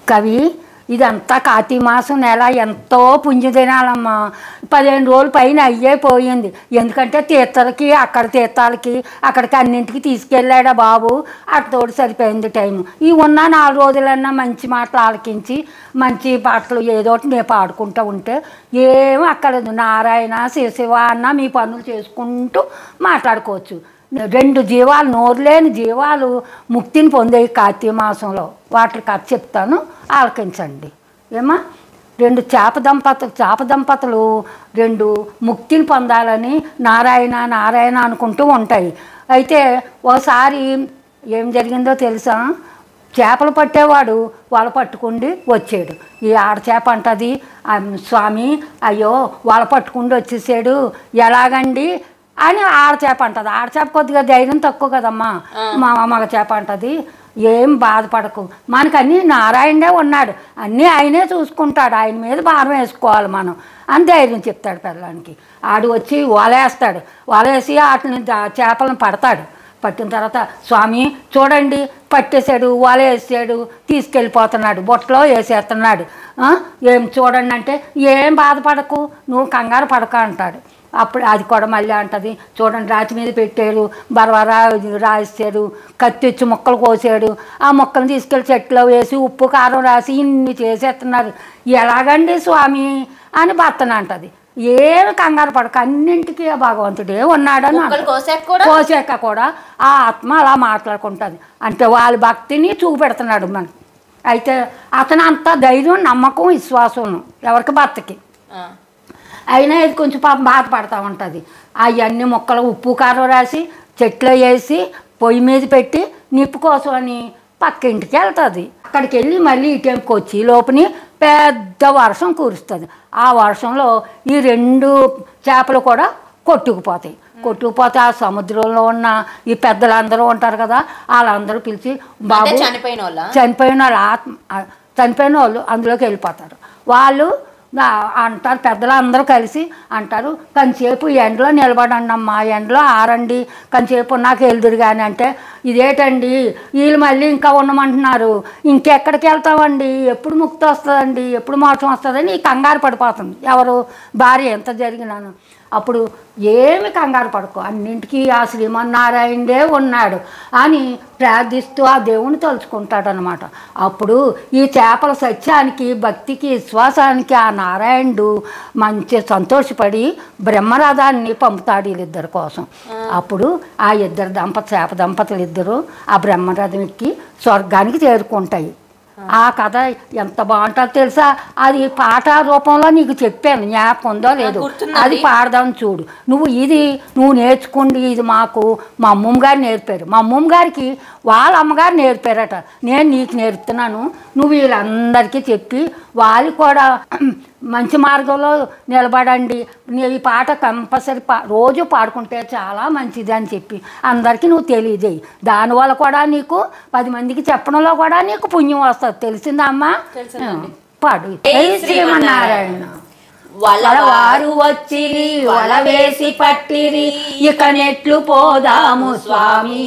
కవి ఇదంతా కార్తీక మాసం నెల ఎంతో పుణ్య దినాలమ్మా పదిహేను రోజుల పైన అయ్యే పోయింది ఎందుకంటే తీర్థలకి అక్కడ తీర్థాలకి అక్కడికి అన్నింటికి తీసుకెళ్ళాడా బాబు అట్టతోటి సరిపోయింది టైం ఈ ఉన్న నాలుగు రోజులన్నా మంచి మాటలు ఆలకించి మంచి పాటలు ఏదో ఒకటి నేను పాడుకుంటూ ఉంటే ఏం అక్కర్లేదు నారాయణ శివ అన్న మీ పనులు చేసుకుంటూ మాట్లాడుకోవచ్చు రెండు జీవాలు నోరులేని జీవాలు ముక్తిని పొందే ఈ కార్తీక మాసంలో వాటి కథ చెప్తాను ఆలకించండి ఏమా రెండు చేప దంపతులు చేప దంపతులు రెండు ముక్తిని పొందాలని నారాయణ నారాయణ అనుకుంటూ ఉంటాయి అయితే ఒకసారి ఏం జరిగిందో తెలుసా చేపలు పట్టేవాడు వాళ్ళ పట్టుకుండి వచ్చాడు ఈ ఆడ చేప అంటది "ఆ, స్వామి అయ్యో వాళ్ళ పట్టుకుండి వచ్చేసాడు ఎలాగండి అని ఆడ చేప అంటది ఆడ చేప కొద్దిగా ధైర్యం తక్కువ కదమ్మా మా మగ చేప అంటది ఏం బాధపడకు మనకు అన్నీ నారాయణే ఉన్నాడు అన్నీ ఆయనే చూసుకుంటాడు ఆయన మీద భారం వేసుకోవాలి మనం అని ధైర్యం చెప్తాడు పిల్లానికి ఆడు వచ్చి వలేస్తాడు వలేసి వాటిని దా- చేపలను పడతాడు పట్టిన తర్వాత స్వామి చూడండి పట్టేశాడు వల వేసాడు తీసుకెళ్ళిపోతున్నాడు బొట్టలో వేసేస్తున్నాడు ఆ, ఏం చూడండి అంటే ఏం బాధపడకు నువ్వు కంగారు పడక అంటాడు అప్పుడు అది కూడా మళ్ళీ అంటది చూడండి రాతి మీద పెట్టాడు బరవరా రాసాడు కత్తిచ్చి ముక్కలు కోసాడు ఆ ముక్కలు తీసుకెళ్ళి చెట్లో వేసి ఉప్పు కారం రాసి ఇన్ని చేసేస్తున్నారు ఎలాగండి స్వామి అని భర్తను అంటది ఏమి కంగారు పడక అన్నింటికీ ఆ భగవంతుడే ఉన్నాడని ముక్కలు అంటది. కోసాక కూడా కోసాక కూడా ఆ ఆత్మ అలా మాట్లాడుకుంటుంది అంటే వాళ్ళ భక్తిని చూపెడుతున్నాడు మనకి అయితే అతను అంత ధైర్యం నమ్మకం విశ్వాసం ఎవరికి భర్తకి ఆ. అయినా ఇది కొంచెం పాపం బాధపడతా ఉంటుంది అవన్నీ మొక్కలు ఉప్పు కారం రాసి చెట్లో వేసి పొయ్యి మీద పెట్టి నిప్పు కోసం అని పక్క ఇంటికి వెళ్తుంది అక్కడికి వెళ్ళి మళ్ళీ ఈ టైంకి వచ్చి లోపని పెద్ద వర్షం కురుస్తుంది ఆ వర్షంలో ఈ రెండు చేపలు కూడా కొట్టుకుపోతాయి కొట్టుకుపోతే ఆ సముద్రంలో ఉన్న ఈ పెద్దలందరూ ఉంటారు కదా వాళ్ళందరూ పిలిచి అంటే బాబు చనిపోయిన వాళ్ళ చనిపోయిన వాళ్ళు ఆత్మ ఆ, చనిపోయిన వాళ్ళు అందులోకి వెళ్ళిపోతారు వాళ్ళు ఆ, అంటారు పెద్దలు అందరూ కలిసి అంటారు కొంతసేపు ఎండలో నిలబడండి అమ్మా ఎండలో ఆరండి కొంతసేపు నాకు వెళ్దురు కానీ అంటే ఇదేటండి వీళ్ళు మళ్ళీ ఇంకా ఉండమంటున్నారు ఇంకెక్కడికి వెళ్తామండి ఎప్పుడు ముక్తి వస్తుందండి ఎప్పుడు మోసం వస్తుందని ఈ కంగారు పడిపోతుంది ఎవరు భార్య ఎంత జరిగినాను అప్పుడు ఏమి కంగారు పడుకో అన్నింటికీ ఆ శ్రీమన్నారాయణే ఉన్నాడు అని ప్రార్థిస్తూ ఆ దేవుని తలుచుకుంటాడు అనమాట అప్పుడు ఈ చేపల సత్యానికి భక్తికి విశ్వాసానికి ఆ నారాయణుడు మంచి సంతోషపడి బ్రహ్మరథాన్ని పంపుతాడు వీళ్ళిద్దరి కోసం అప్పుడు ఆ ఇద్దరు దంపత చేప దంపతులు ఇద్దరు ఆ బ్రహ్మరథం ఎక్కి స్వర్గానికి చేరుకుంటాయి ఆ కథ ఎంత బాగుంటుందో తెలుసా అది పాట రూపంలో నీకు చెప్పాను జ్ఞాపకం ఉందో లేదు గుర్తున్నది. అది పాడదాం చూడు నువ్వు ఇది నువ్వు నేర్చుకుండి ఇది మాకు మా అమ్మమ్మ గారు నేర్పారు మా అమ్మమ్మ గారికి వాళ్ళ అమ్మగారు నేర్పారట నేను నీకు నేర్పుతున్నాను నువ్వు వీళ్ళందరికీ చెప్పి వాళ్ళు కూడా మంచి మార్గంలో నిలబడండి నీ ఈ పాట కంపల్సరీ పా రోజు పాడుకుంటే చాలా మంచిది అని చెప్పి అందరికీ నువ్వు తెలియజేయి దానివల్ల కూడా నీకు పది మందికి చెప్పడంలో కూడా నీకు పుణ్యం వస్తుంది తెలిసిందా అమ్మా తెలిసిందండి. పాడు జై జై శ్రీమన్నారాయణ వలవారు వారు వచ్చిరి వల వేసి పట్టిరి ఇక నెట్లు పోదాము స్వామి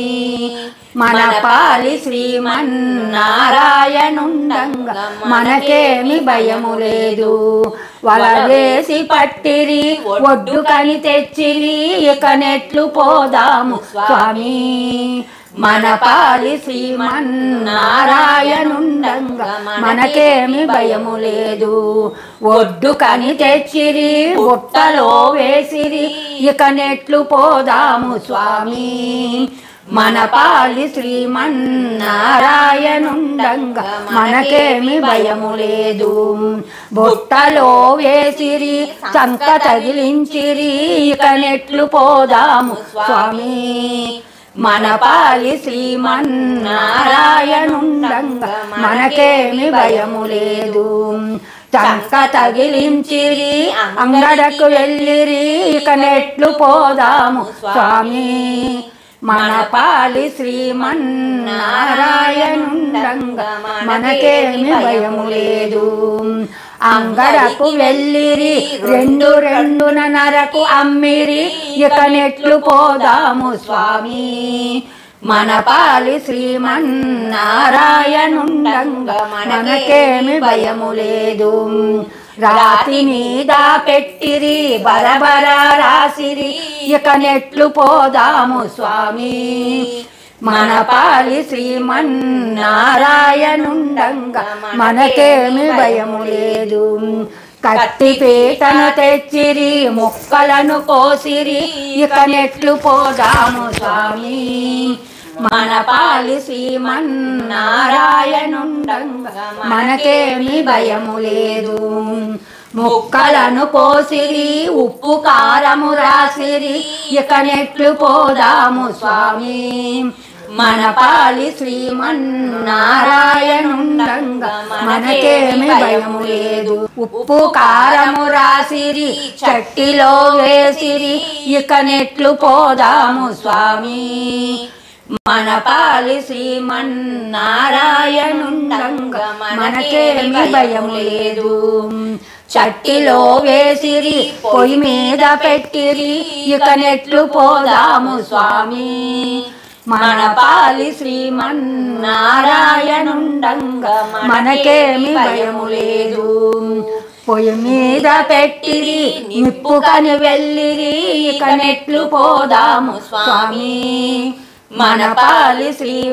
మన పాలి శ్రీమన్నారాయణుండంగా మనకేమి భయము లేదు వల వేసి పట్టిరి ఒడ్డు కని తెచ్చిరి ఇక నెట్లు పోదాము స్వామి మన పాలి శ్రీమన్నారాయణుండంగా మనకేమి భయము లేదు ఒడ్డు కని తెచ్చిరి బుట్టలో వేసిరి ఇక నెట్లు పోదాము స్వామి మన పాలి శ్రీమన్నారాయణుండంగా మనకేమి భయము లేదు బుట్టలో వేసిరి చంక తగిలించిరి ఇక నెట్లు పోదాము స్వామి మన పాలి శ్రీమన్నారాయణుండంగా మనకేమి భయము లేదు చంక తగిలించిరి అంగడకు వెళ్ళిరి ఇక నెట్లు పోదాము స్వామి మన పాలి శ్రీమన్నారాయణుండంగా మనకేమి భయము లేదు అంగడకు వెళ్ళిరి రెండు రెండున నరకు అమ్మిరి ఇక నెట్లు పోదాము స్వామి మనపాలి శ్రీమన్నారాయణుండంగా మనకేమి భయము లేదు రాతి మీద పెట్టిరి బరబర రాసిరి ఇక నెట్లు పోదాము స్వామి మనపాలి శ్రీమన్నారాయణుండంగా మనకేమి భయము లేదు కత్తి పీటను తెచ్చిరి మొక్కలను కోసిరి ఇక నెట్లు పోదాము స్వామి మన పాలి శ్రీమన్నారాయణుండంగా మనకేమి భయము లేదు ముక్కలను కోసిరి ఉప్పు కారము రాసిరి ఇక నెట్లు పోదాము స్వామి మన పాలి శ్రీమన్నారాయణుండంగా మనకేమి భయము లేదు ఉప్పు కారము రాసిరి చట్టిలో వేసిరి ఇక నెట్లు పోదాము స్వామి మన పాలి శ్రీమన్నారాయణుండంగా మనకేమి భయం లేదు చట్టిలో వేసిరి పొయ్యి మీద పెట్టిరి ఇక నెట్లు పోదాము స్వామి మన పాలి శ్రీమన్నారాయణుండంగా మనకేమి భయము లేదు పొయ్యి మీద పెట్టిరి నిప్పుకని వెళ్ళిరి ఇక నెట్లు పోదాము స్వామి మన పాలి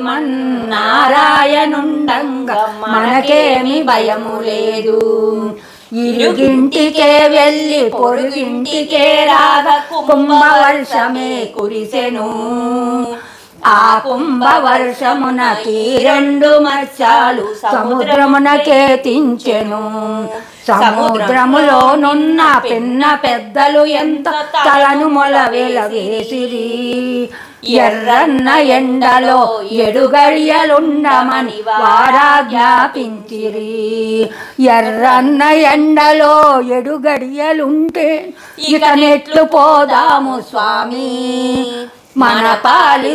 శ్రీమన్నారాయణుండంగా మనకేమి భయము లేదు ఇరుగింటికే వెళ్ళి పొరుగింటికే రాగా కుంభవర్షమే కురిసెను ఆ కుంభవర్షమునకి రెండు మత్స్యాలు సముద్రమునకే తించెను సముద్రములోనున్న పిన్న పెద్దలు ఎంత తలను మొలవేల వేసిరి ఎర్రన్న ఎండలో ఎడుగడియలుండమని వారాజ్ఞాపించిరి ఎర్రన్న ఎండలో ఎడుగడియలుంటే ఇక నెట్లు పోదాము స్వామి మన పాలి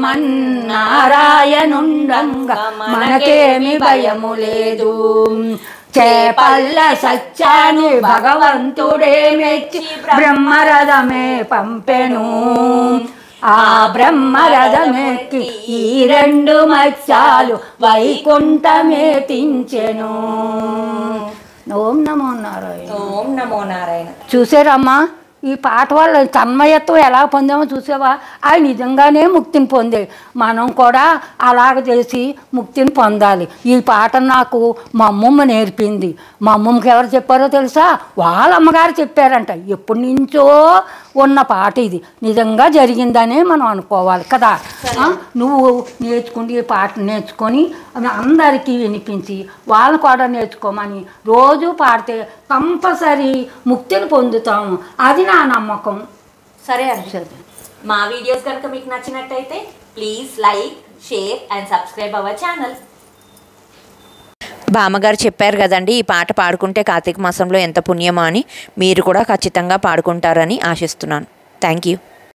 శ్రీమన్నారాయణుండంగా మనకేమి భయము లేదు చేపల్ల సత్యాన్ని భగవంతుడే మెచ్చి బ్రహ్మరథమే పంపెను ఆ బ్రహ్మరథమెక్కి ఈ రెండు మత్స్యాలు వైకుంఠమే తించెను ఓం నమో నారాయణ ఓం నమో నారాయణ చూసారమ్మా ఈ పాట వల్ల తన్మయత్వం ఎలా పొందామో చూసావా అవి నిజంగానే ముక్తిని పొందే మనం కూడా అలాగ చేసి ముక్తిని పొందాలి ఈ పాట నాకు మా అమ్మమ్మ నేర్పింది మా అమ్మమ్మకి ఎవరు చెప్పారో తెలుసా వాళ్ళ అమ్మగారు చెప్పారంట ఎప్పటి నుంచో ఉన్న పాట ఇది నిజంగా జరిగిందనే మనం అనుకోవాలి కదా ఆ, నువ్వు నేర్చుకుంటే ఈ పాట నేర్చుకొని అది అందరికీ వినిపించి వాళ్ళని కూడా నేర్చుకోమని రోజు పాడితే కంపల్సరీ ముక్తిని పొందుతాము అది నా నమ్మకం సరే అండి సరే మా వీడియోస్ కనుక మీకు నచ్చినట్టయితే please like share and subscribe our channel బామ్మగారు చెప్పారు కదండి ఈ పాట పాడుకుంటే కార్తీక మాసంలో ఎంత పుణ్యమో అని మీరు కూడా ఖచ్చితంగా పాడుకుంటారని ఆశిస్తున్నాను థ్యాంక్ యూ